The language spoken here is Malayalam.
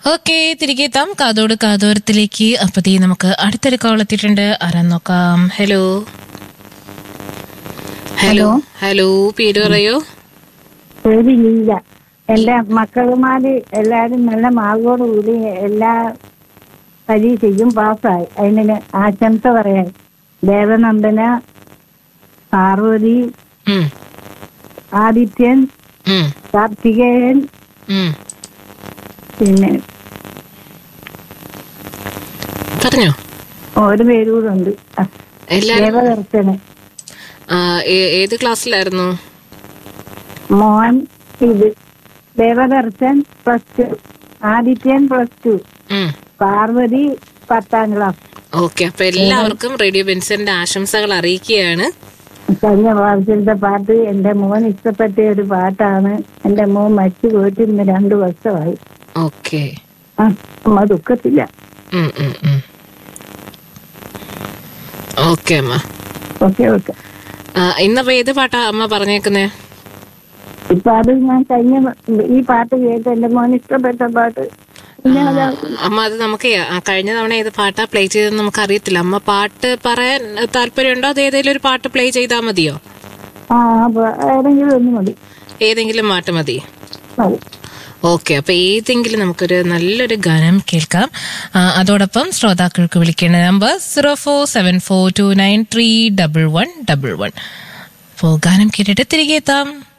ഓക്കെ തിരികെ എത്താം കാതോട് കാതോരത്തിലേക്ക് അപ്പതീ നമുക്ക് അടുത്തൊരു കോൾ എത്തിയിട്ടുണ്ട് ആരാ നോക്കാം ഹലോ ഹലോ ഹലോ പേര് പറയോ ഒരു ലീല എന്റെ മക്കളുമാര് എല്ലാരും നല്ല മാർഗോടുകൂടി എല്ലാ പരീക്ഷയ്ക്കും പാസ്സായി അതിന് ആശംസ പറയാൻ ദേവനന്ദന പാർവതി ഉം, ആദിത്യൻ ഉം, കാർത്തികേയൻ ഉം. പിന്നെ പറഞ്ഞോ ഒരു പേരൂടെ ഉണ്ട് എല്ലാരും ദേവദർശന് ആ, ഏ- ഏത് ക്ലാസ്സിലായിരുന്നു മോൻ ഇത് Devadarshan plus two Adithyan plus two ഉം. പാർവതി പത്താം ക്ലാസ് ഓക്കെ അപ്പൊ എല്ലാവർക്കും റേഡിയോ ബെൻസന്റെ ആശംസകൾ അറിയിക്കുകയാണ് കഴിഞ്ഞ പ്രാവശ്യത്തെ പാട്ട് എന്റെ മോൻ ഇഷ്ടപ്പെട്ട ഒരു പാട്ടാണ് എന്റെ മോൻ മരിച്ചു പോയിട്ട് ഇന്ന് രണ്ടു വർഷമായി ഓക്കെ ആ, അമ്മ ദുഃഖത്തില്ല ഓക്കെ അമ്മ ഓക്കെ ഓക്കെ ആ, ഇന്നപ്പോ ഏത് പാട്ടാ അമ്മ പറഞ്ഞേക്കുന്നേ ഇപ്പൊ അത് ഞാൻ കഴിഞ്ഞ ഈ പാട്ട് കേട്ട് എന്റെ മോൻ ഇഷ്ടപ്പെട്ട പാട്ട് പിന്നെ അത് അമ്മ അത് നമുക്ക് ആ, കഴിഞ്ഞ തവണ ഏത് പാട്ടാ പ്ലേ ചെയ്തെന്ന് നമുക്ക് അറിയത്തില്ല അമ്മ പാട്ട് പറയാൻ താല്പര്യമുണ്ടോ അത് ഏതെങ്കിലും ഒരു പാട്ട് പ്ലേ ചെയ്താൽ മതിയോ ആ അപ്പൊ ഏതെങ്കിലും ഒന്ന് മതി ഏതെങ്കിലും പാട്ട് മതി മതി ഓക്കെ അപ്പൊ ഏതെങ്കിലും നമുക്കൊരു നല്ലൊരു ഗാനം കേൾക്കാം ആ, അതോടൊപ്പം ശ്രോതാക്കൾക്ക് വിളിക്കേണ്ട number zero four seven four two nine three double one double one അപ്പോൾ ഗാനം കേട്ടിട്ട് തിരികെ എത്താം